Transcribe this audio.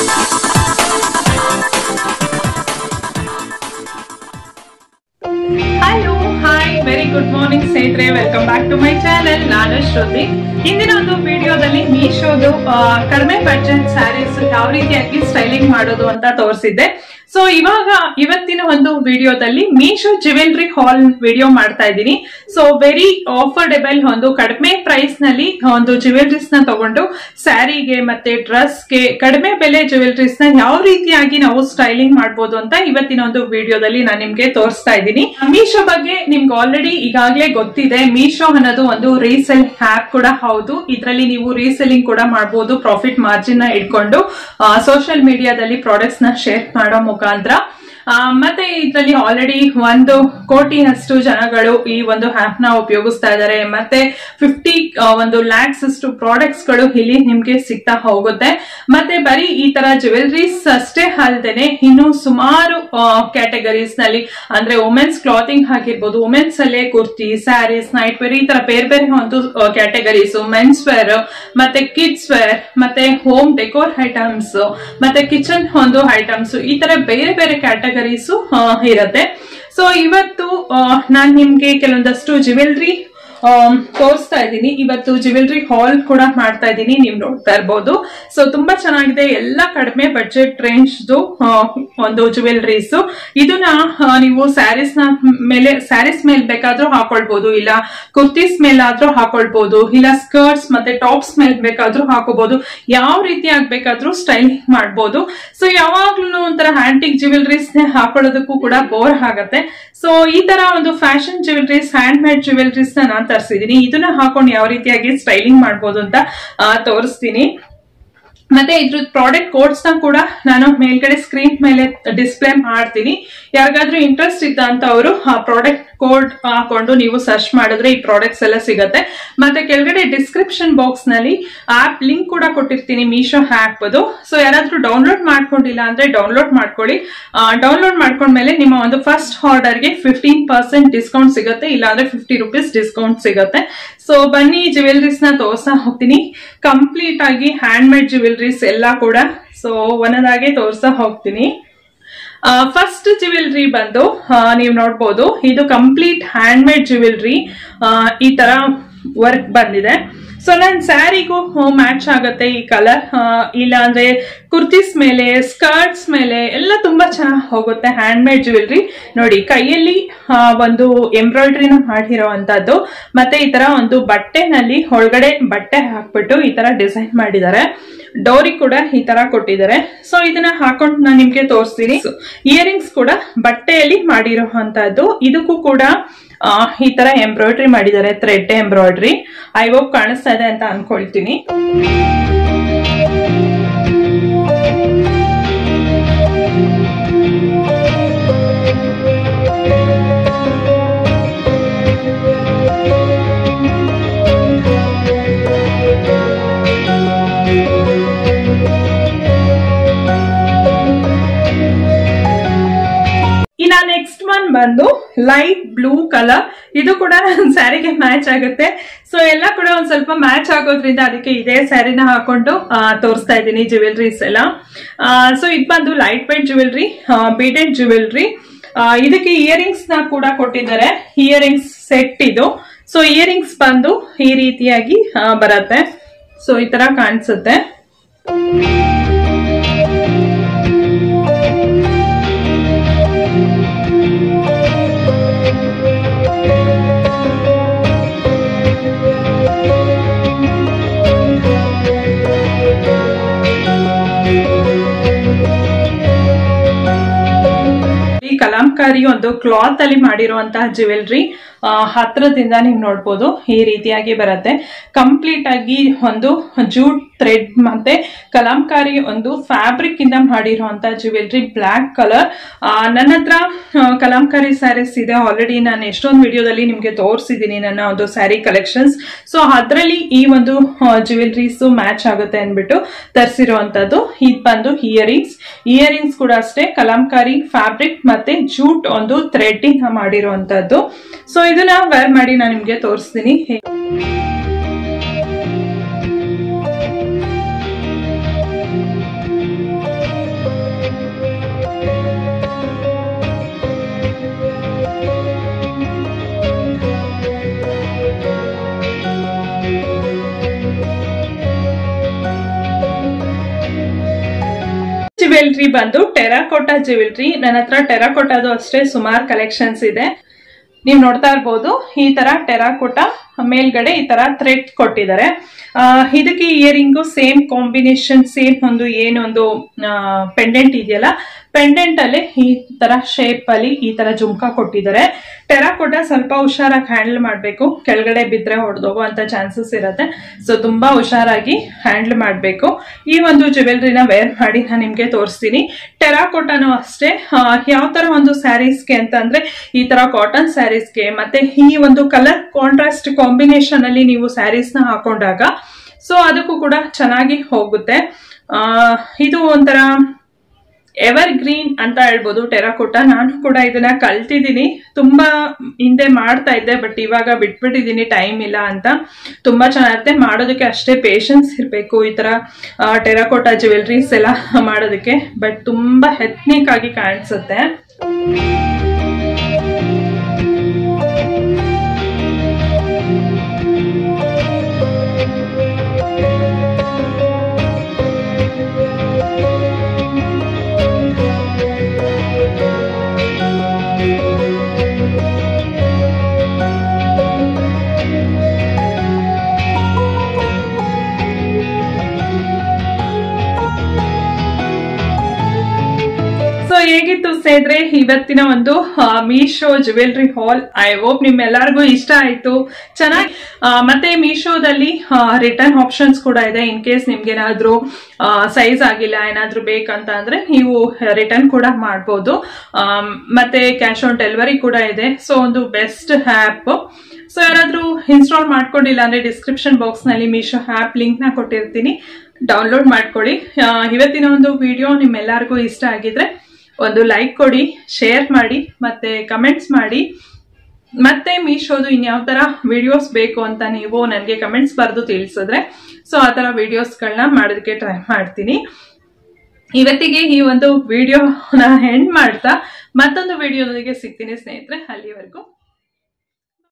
hello hi very good morning ಸ್ನೇಹಿತರೆ welcome back to my channel ನಾನು ಶ್ರುತಿ ಇಂದಿನ ಒಂದು ವಿಡಿಯೋದಲ್ಲಿ ಮೀಶೋದು ಆ, ಕಡಿಮೆ ಬಡ್ಜೆಟ್ ಸ್ಯಾರೀಸ್ ಯಾವ ರೀತಿಯಾಗಿ ಸ್ಟೈಲಿಂಗ್ ಮಾಡೋದು ಅಂತ ತೋರಿಸಿದ್ದೆ ಸೊ ಇವಾಗ ಇವತ್ತಿನ ಒಂದು ವಿಡಿಯೋದಲ್ಲಿ ಮೀಶೋ ಜ್ಯುವೆಲ್ರಿ ಹಾಲ್ ವಿಡಿಯೋ ಮಾಡ್ತಾ ಇದ್ದೀನಿ ಸೊ ವೆರಿ ಆಫರ್ಡೆಬಲ್ ಒಂದು ಕಡಿಮೆ ಪ್ರೈಸ್ ನಲ್ಲಿ ಒಂದು ಜ್ಯುವೆಲ್ರೀಸ್ ನ ತಗೊಂಡು ಸ್ಯಾರಿಗೆ ಮತ್ತೆ ಡ್ರೆಸ್ಗೆ ಕಡಿಮೆ ಬೆಲೆ ಜ್ಯುವೆಲ್ರೀಸ್ ನ ಯಾವ ರೀತಿಯಾಗಿ ನಾವು ಸ್ಟೈಲಿಂಗ್ ಮಾಡ್ಬೋದು ಅಂತ ಇವತ್ತಿನ ಒಂದು ವಿಡಿಯೋದಲ್ಲಿ ನಾನು ನಿಮ್ಗೆ ತೋರಿಸ್ತಾ ಇದ್ದೀನಿ ಮೀಶೋ ಬಗ್ಗೆ ನಿಮ್ಗೆ ಆಲ್ರೆಡಿ ಈಗಾಗಲೇ ಗೊತ್ತಿದೆ ಮೀಶೋ ಅನ್ನೋದು ಒಂದು ರೀಸೆಲ್ ಆಪ್ ಕೂಡ ಹೌದು ಇದರಲ್ಲಿ ನೀವು ರೀಸೆಲ್ಲಿಂಗ್ ಕೂಡ ಮಾಡಬಹುದು ಪ್ರಾಫಿಟ್ ಮಾರ್ಜಿನ್ ನ ಇಟ್ಕೊಂಡು ಸೋಷಿಯಲ್ ಮೀಡಿಯಾದಲ್ಲಿ ಪ್ರಾಡಕ್ಟ್ಸ್ ನ ಶೇರ್ ಮಾಡೋ ಮುಖಾಂತರ ಆ, ಮತ್ತೆ ಇದರಲ್ಲಿ ಆಲ್ರೆಡಿ ಒಂದು ಕೋಟಿಯಷ್ಟು ಜನಗಳು ಈ ಒಂದು ಆಪ್ ನ ಉಪಯೋಗಿಸ್ತಾ ಇದ್ದಾರೆ ಮತ್ತೆ ಫಿಫ್ಟಿ ಒಂದು ಲ್ಯಾಕ್ಸ್ ಅಷ್ಟು ಪ್ರಾಡಕ್ಟ್ಸ್ ಗಳು ಇಲ್ಲಿ ನಿಮ್ಗೆ ಸಿಗ್ತಾ ಹೋಗುತ್ತೆ ಮತ್ತೆ ಬರೀ ಈ ತರ ಜ್ಯುವೆಲ್ರೀಸ್ ಅಷ್ಟೇ ಅಲ್ಲದೆ ಇನ್ನು ಸುಮಾರು ಕ್ಯಾಟಗರೀಸ್ ನಲ್ಲಿ ಅಂದ್ರೆ ವುಮೆನ್ಸ್ ಕ್ಲಾತಿಂಗ್ ಆಗಿರ್ಬೋದು ವುಮೆನ್ಸ್ ಅಲ್ಲೇ ಕುರ್ತಿ ಸ್ಯಾರೀಸ್ ನೈಟ್ ವೇರ್ ಈ ತರ ಬೇರೆ ಬೇರೆ ಒಂದು ಕ್ಯಾಟಗರೀಸ್ ಮೆನ್ಸ್ ವೇರ್ ಮತ್ತೆ ಕಿಡ್ಸ್ ವೇರ್ ಮತ್ತೆ ಹೋಮ್ ಡೆಕೋರ್ ಐಟಮ್ಸ್ ಮತ್ತೆ ಕಿಚನ್ ಒಂದು ಐಟಮ್ಸ್ ಈ ತರ ಬೇರೆ ಬೇರೆ ಕ್ಯಾಟಗರೀಸ್ ಇರುತ್ತೆ ಸೊ ಇವತ್ತು ನಾನು ನಿಮ್ಗೆ ಕೆಲವೊಂದಷ್ಟು ಜ್ಯುವೆಲ್ರಿ ತೋರಿಸ್ತಾ ಇದ್ದೀನಿ ಇವತ್ತು ಜ್ಯುವೆಲ್ರಿ ಹಾಲ್ ಕೂಡ ಮಾಡ್ತಾ ಇದ್ದೀನಿ ನೀವು ನೋಡ್ತಾ ಇರ್ಬೋದು ಸೊ ತುಂಬಾ ಚೆನ್ನಾಗಿದೆ ಎಲ್ಲ ಕಡಿಮೆ ಬಡ್ಜೆಟ್ ರೇಂಜ್ ಒಂದು ಜ್ಯುವೆಲ್ರೀಸ್ ಇದನ್ನ ಆ, ನೀವು ಸ್ಯಾರೀಸ್ ನ ಮೇಲೆ ಸ್ಯಾರೀಸ್ ಮೇಲೆ ಬೇಕಾದ್ರೂ ಹಾಕೊಳ್ಬಹುದು ಇಲ್ಲ ಕುರ್ತೀಸ್ ಮೇಲಾದ್ರೂ ಹಾಕೊಳ್ಬಹುದು ಇಲ್ಲ ಸ್ಕರ್ಟ್ಸ್ ಮತ್ತೆ ಟಾಪ್ಸ್ ಮೇಲೆ ಬೇಕಾದ್ರೂ ಹಾಕೋಬಹುದು ಯಾವ ರೀತಿ ಆಗ್ಬೇಕಾದ್ರೂ ಸ್ಟೈಲಿಂಗ್ ಮಾಡ್ಬೋದು ಸೊ ಯಾವಾಗ್ಲೂ ಒಂಥರ ಆಂಟಿಕ್ ಜ್ಯುವೆಲ್ರೀಸ್ ಹಾಕೊಳ್ಳೋದಕ್ಕೂ ಕೂಡ ಬೋರ್ ಆಗತ್ತೆ ಸೊ ಈ ತರ ಒಂದು fashion jewelleries handmade jewelleries ನ ನಾನು ತರಿಸಿದೀನಿ ಇದನ್ನ ಹಾಕೊಂಡು ಯಾವ ರೀತಿಯಾಗಿ ಸ್ಟೈಲಿಂಗ್ ಮಾಡ್ಬೋದು ಅಂತ ಆ, ತೋರಿಸ್ತೀನಿ ಮತ್ತೆ ಇದ್ರ ಪ್ರಾಡಕ್ಟ್ ಕೋಡ್ಸ್ ನ ಕೂಡ ನಾನು ಮೇಲ್ಗಡೆ ಸ್ಕ್ರೀನ್ ಮೇಲೆ ಡಿಸ್ಪ್ಲೇ ಮಾಡ್ತೀನಿ ಯಾರಿಗಾದ್ರೂ ಇಂಟ್ರೆಸ್ಟ್ ಇದ್ದ ಅಂತ ಅವರು ಆ ಪ್ರಾಡಕ್ಟ್ ಕೋಡ್ ಹಾಕೊಂಡು ನೀವು ಸರ್ಚ್ ಮಾಡಿದ್ರೆ ಈ ಪ್ರಾಡಕ್ಟ್ಸ್ ಎಲ್ಲ ಸಿಗತ್ತೆ ಮತ್ತೆ ಕೆಳಗಡೆ ಡಿಸ್ಕ್ರಿಪ್ಷನ್ ಬಾಕ್ಸ್ ನಲ್ಲಿ ಆಪ್ ಲಿಂಕ್ ಕೂಡ ಕೊಟ್ಟಿರ್ತೀನಿ ಮೀಶೋ ಆಪ್ ಅದು ಸೊ ಯಾರಾದ್ರೂ ಡೌನ್ಲೋಡ್ ಮಾಡ್ಕೊಂಡಿಲ್ಲ ಅಂದ್ರೆ ಡೌನ್ಲೋಡ್ ಮಾಡ್ಕೊಳ್ಳಿ ಡೌನ್ಲೋಡ್ ಮಾಡ್ಕೊಂಡ್ಮೇಲೆ ನಿಮ್ಮ ಒಂದು ಫಸ್ಟ್ ಆರ್ಡರ್ಗೆ ಫಿಫ್ಟೀನ್ ಪರ್ಸೆಂಟ್ ಡಿಸ್ಕೌಂಟ್ ಸಿಗುತ್ತೆ ಇಲ್ಲಾಂದ್ರೆ ಫಿಫ್ಟಿ ರುಪೀಸ್ ಡಿಸ್ಕೌಂಟ್ ಸಿಗುತ್ತೆ ಸೊ ಬನ್ನಿ ಜ್ಯುವೆಲ್ರೀಸ್ ನ ತೋರ್ಸ್ತಾ ಹೋಗ್ತೀನಿ ಕಂಪ್ಲೀಟ್ ಆಗಿ ಹ್ಯಾಂಡ್ ಮೇಡ್ ಜ್ಯುವೆಲ್ರೀಸ್ ಎಲ್ಲ ಕೂಡ ಸೊ ಒಂದೊಂದಾಗೆ ತೋರ್ಸ್ತಾ ಹೋಗ್ತೀನಿ ಫಸ್ಟ್ ಜ್ಯುವೆಲ್ರಿ ಬಂದು ಆ, ನೀವು ನೋಡ್ಬೋದು ಇದು ಕಂಪ್ಲೀಟ್ ಹ್ಯಾಂಡ್ ಮೇಡ್ ಜ್ಯುವೆಲ್ರಿ ಈ ತರ ವರ್ಕ್ ಬಂದಿದೆ ಸೊ ನನ್ನ ಸ್ಯಾರಿಗೂ ಮ್ಯಾಚ್ ಆಗುತ್ತೆ ಈ ಕಲರ್ ಇಲ್ಲ ಅಂದ್ರೆ ಕುರ್ತೀಸ್ ಮೇಲೆ ಸ್ಕರ್ಟ್ಸ್ ಮೇಲೆ ಎಲ್ಲ ತುಂಬಾ ಚೆನ್ನಾಗಿ ಹೋಗುತ್ತೆ ಹ್ಯಾಂಡ್ ಮೇಡ್ ಜ್ಯುವೆಲ್ರಿ ನೋಡಿ ಕೈಯಲ್ಲಿ ಆ, ಒಂದು ಎಂಬ್ರಾಯ್ಡ್ರಿನ ಮಾಡಿರೋವಂಥದ್ದು ಮತ್ತೆ ಈ ತರ ಒಂದು ಬಟ್ಟೆನಲ್ಲಿ ಒಳಗಡೆ ಬಟ್ಟೆ ಹಾಕ್ಬಿಟ್ಟು ಈ ತರ ಡಿಸೈನ್ ಮಾಡಿದ್ದಾರೆ ಡೋರಿ ಕೂಡ ಈ ತರ ಕೊಟ್ಟಿದ್ದಾರೆ ಸೊ ಇದನ್ನ ಹಾಕೊಂಡು ನಾನು ನಿಮ್ಗೆ ತೋರಿಸ್ತೀನಿ ಇಯರಿಂಗ್ಸ್ ಕೂಡ ಬಟ್ಟೆಯಲ್ಲಿ ಮಾಡಿರೋವಂತದ್ದು ಇದಕ್ಕೂ ಕೂಡ ಆ, ಈ ತರ ಎಂಬ್ರಾಯ್ಡ್ರಿ ಮಾಡಿದ್ದಾರೆ ಥ್ರೆಡ್ ಎಂಬ್ರಾಯ್ಡ್ರಿ ಐ ಹೋಪ್ ಕಾಣಿಸ್ತಾ ಇದೆ ಅಂತ ಅನ್ಕೊಳ್ತೀನಿ ಇನ್ನ ನೆಕ್ಸ್ಟ್ ಒನ್ ಬಂದು ಲೈಟ್ ಬ್ಲೂ ಕಲರ್ ಇದು ಕೂಡ ನನ್ನ ಸ್ಯಾರಿಗೆ ಮ್ಯಾಚ್ ಆಗುತ್ತೆ ಸೊ ಎಲ್ಲ ಕೂಡ ಒಂದ್ ಸ್ವಲ್ಪ ಮ್ಯಾಚ್ ಆಗೋದ್ರಿಂದ ಅದಕ್ಕೆ ಇದೇ ಸ್ಯಾರಿನ ಹಾಕೊಂಡು ಆ, ತೋರಿಸ್ತಾ ಇದ್ದೀನಿ ಜ್ಯುವೆಲ್ರೀಸ್ ಎಲ್ಲ ಸೊ ಇದು ಬಂದು light white jewellery beaded jewellery ಇದಕ್ಕೆ ಇಯರಿಂಗ್ಸ್ ನ ಕೂಡ ಕೊಟ್ಟಿದ್ದಾರೆ ಇಯರಿಂಗ್ಸ್ ಸೆಟ್ ಇದು ಸೊ ಇಯರಿಂಗ್ಸ್ ಬಂದು ಈ ರೀತಿಯಾಗಿ ಆ, ಬರತ್ತೆ ಸೊ ಈ ತರ ಕಾಣಿಸುತ್ತೆ ಈ ಕಲಾಂಕಾರಿ ಒಂದು ಕ್ಲಾತ್ ಅಲ್ಲಿ ಮಾಡಿರುವಂತಹ ಜ್ಯುವೆಲ್ರಿ ಹತ್ರದಿಂದ ನೀವು ನೋಡ್ಬೋದು ಈ ರೀತಿಯಾಗಿ ಬರುತ್ತೆ ಕಂಪ್ಲೀಟ್ ಆಗಿ ಒಂದು ಜೂಟ್ ಥ್ರೆಡ್ ಮತ್ತೆ ಕಲಾಂಕಾರಿ ಒಂದು ಫ್ಯಾಬ್ರಿಕ್ ಇಂದ ಮಾಡಿರುವಂತ ಜ್ಯುವೆಲ್ರಿ ಬ್ಲ್ಯಾಕ್ ಕಲರ್ ನನ್ನ ಹತ್ರ ಆ, ಕಲಾಂಕಾರಿ ಸ್ಯಾರೀಸ್ ಇದೆ ಆಲ್ರೆಡಿ ನಾನು ಎಷ್ಟೊಂದು ವಿಡಿಯೋದಲ್ಲಿ ನಿಮ್ಗೆ ತೋರಿಸಿದ್ದೀನಿ ನನ್ನ ಒಂದು ಸ್ಯಾರಿ ಕಲೆಕ್ಷನ್ಸ್ ಸೊ ಅದರಲ್ಲಿ ಈ ಒಂದು ಜ್ಯುವೆಲ್ರೀಸ್ ಮ್ಯಾಚ್ ಆಗುತ್ತೆ ಅಂದ್ಬಿಟ್ಟು ತರಿಸಿರುವಂತದ್ದು ಇದು ಬಂದು ಇಯರಿಂಗ್ಸ್ ಇಯರಿಂಗ್ಸ್ ಕೂಡ ಅಷ್ಟೇ ಕಲಾಂಕಾರಿ ಫ್ಯಾಬ್ರಿಕ್ ಮತ್ತೆ ಜೂಟ್ ಒಂದು ಥ್ರೆಡ್ಡಿಂಗ್ ಮಾಡಿರುವಂತದ್ದು ಸೊ ಇದನ್ನ ವೇರ್ ಮಾಡಿ ನಾನು ನಿಮ್ಗೆ ತೋರಿಸ್ತೀನಿ ಹೇ- ಜ್ಯುವೆಲ್ರಿ ಬಂದು ಟೆರಾಕೋಟಾ ಜ್ಯುವೆಲ್ರಿ ನನ್ನ ಹತ್ರ ಟೆರಾಕೋಟಾದು ಅಷ್ಟೇ ಸುಮಾರು ಕಲೆಕ್ಷನ್ಸ್ ಇದೆ ನೀವು ನೋಡ್ತಾ ಇರ್ಬೋದು ಈ ತರ ಟೆರಾಕೋಟಾ ಮೇಲ್ಗಡೆ ಈ ತರ ಥ್ರೆಡ್ ಕೊಟ್ಟಿದ್ದಾರೆ ಆ, ಇದಕ್ಕೆ ಇಯರಿಂಗು ಸೇಮ್ ಕಾಂಬಿನೇಷನ್ ಸೇಮ್ ಒಂದು ಏನೊಂದು ಪೆಂಡೆಂಟ್ ಇದೆಯಲ್ಲ ಪೆಂಡೆಂಟ್ ಅಲ್ಲಿ ಈ ತರ ಶೇಪ್ ಅಲ್ಲಿ ಈ ತರ ಜುಮ್ಕಾ ಕೊಟ್ಟಿದ್ದಾರೆ ಟೆರಾಕೋಟಾ ಸ್ವಲ್ಪ ಹುಷಾರಾಗಿ ಹ್ಯಾಂಡಲ್ ಮಾಡಬೇಕು ಕೆಳಗಡೆ ಬಿದ್ರೆ ಹೊಡೆದೋಗುವಂತ ಚಾನ್ಸಸ್ ಇರುತ್ತೆ ಸೊ ತುಂಬಾ ಹುಷಾರಾಗಿ ಹ್ಯಾಂಡಲ್ ಮಾಡಬೇಕು ಈ ಒಂದು ಜ್ಯುವೆಲ್ರಿನ ವೇರ್ ಮಾಡಿ ನಾನು ನಿಮ್ಗೆ ತೋರಿಸ್ತೀನಿ ಟೆರಾಕೋಟಾನು ಅಷ್ಟೇ ಯಾವ ತರ ಒಂದು ಸ್ಯಾರೀಸ್ಗೆ ಅಂತ ಅಂದ್ರೆ ಈ ತರ ಕಾಟನ್ ಸ್ಯಾರೀಸ್ಗೆ ಮತ್ತೆ ಈ ಒಂದು ಕಲರ್ ಕಾಂಟ್ರಾಸ್ಟ್ ಕಾಂಬಿನೇಷನ್ ಅಲ್ಲಿ ನೀವು ಸ್ಯಾರೀಸ್ ನ ಹಾಕೊಂಡಾಗ ಸೊ ಅದಕ್ಕೂ ಕೂಡ ಚೆನ್ನಾಗಿ ಹೋಗುತ್ತೆ ಆ, ಇದು ಒಂಥರ ಎವರ್ ಗ್ರೀನ್ ಅಂತ ಹೇಳ್ಬೋದು ಟೆರಾಕೋಟಾ ನಾನು ಕೂಡ ಇದನ್ನ ಕಲ್ತಿದ್ದೀನಿ ತುಂಬಾ ಹಿಂದೆ ಮಾಡ್ತಾ ಇದ್ದೆ ಬಟ್ ಇವಾಗ ಬಿಟ್ಬಿಟ್ಟಿದ್ದೀನಿ ಟೈಮ್ ಇಲ್ಲ ಅಂತ ತುಂಬಾ ಚೆನ್ನಾಗಿರುತ್ತೆ ಮಾಡೋದಕ್ಕೆ ಅಷ್ಟೇ ಪೇಷನ್ಸ್ ಇರಬೇಕು ಈ ತರ ಟೆರಾಕೋಟಾ ಜ್ಯುವೆಲ್ರೀಸ್ ಎಲ್ಲ ಮಾಡೋದಕ್ಕೆ ಬಟ್ ತುಂಬಾ ಹೆತ್ನಿಕ್ ಆಗಿ ಕಾಣಿಸುತ್ತೆ ಸೊ ಹೇಗಿತ್ತು ಸ್ನೇಹಿತರೆ ಇವತ್ತಿನ ಒಂದು ಆ, Meesho jewellery haul I hope ನಿಮ್ಮೆಲ್ಲರಿಗೂ ಇಷ್ಟ ಆಯ್ತು ಚೆನ್ನಾಗಿ ಆ, ಮತ್ತೆ ಮೀಶೋದಲ್ಲಿ ರಿಟರ್ನ್ ಆಪ್ಷನ್ಸ್ ಕೂಡ ಇದೆ ಇನ್ ಕೇಸ್ ನಿಮ್ಗೆ ಏನಾದ್ರೂ ಸೈಜ್ ಆಗಿಲ್ಲ ಏನಾದ್ರೂ ಬೇಕಂತ ಅಂದ್ರೆ ನೀವು ರಿಟರ್ನ್ ಕೂಡ ಮಾಡ್ಬೋದು ಆಮ್, ಮತ್ತೆ ಕ್ಯಾಶ್ ಆನ್ ಡೆಲಿವರಿ ಕೂಡ ಇದೆ ಸೊ ಒಂದು ಬೆಸ್ಟ್ ಆ್ಯಪ್ ಸೊ ಯಾರಾದ್ರೂ ಇನ್ಸ್ಟಾಲ್ ಮಾಡ್ಕೊಂಡಿಲ್ಲ ಅಂದ್ರೆ ಡಿಸ್ಕ್ರಿಪ್ಷನ್ ಬಾಕ್ಸ್ ನಲ್ಲಿ ಮೀಶೋ ಆ್ಯಪ್ ಲಿಂಕ್ ನ ಕೊಟ್ಟಿರ್ತೀನಿ ಡೌನ್ಲೋಡ್ ಮಾಡ್ಕೊಳ್ಳಿ ಆ, ಇವತ್ತಿನ ಒಂದು ವಿಡಿಯೋ ನಿಮ್ಮೆಲ್ಲರಿಗೂ ಇಷ್ಟ ಆಗಿದ್ರೆ ಒಂದು ಲೈಕ್ ಕೊಡಿ ಶೇರ್ ಮಾಡಿ ಮತ್ತೆ ಕಮೆಂಟ್ಸ್ ಮಾಡಿ ಮತ್ತೆ ಮೀಶೋದು ಇನ್ಯಾವ ತರ ವಿಡಿಯೋಸ್ ಬೇಕು ಅಂತ ನೀವು ನನಗೆ ಕಮೆಂಟ್ಸ್ ಬರೆದು ತಿಳಿಸಿದ್ರೆ ಸೊ ಆ ತರ ವಿಡಿಯೋಸ್ಗಳನ್ನ ಮಾಡೋದಕ್ಕೆ ಟ್ರೈ ಮಾಡ್ತೀನಿ ಇವತ್ತಿಗೆ ಈ ಒಂದು ವಿಡಿಯೋನ ಎಂಡ್ ಮಾಡ್ತಾ ಮತ್ತೊಂದು ವಿಡಿಯೋದೊಂದಿಗೆ ಸಿಗ್ತೀನಿ ಸ್ನೇಹಿತರೆ ಅಲ್ಲಿವರೆಗೂ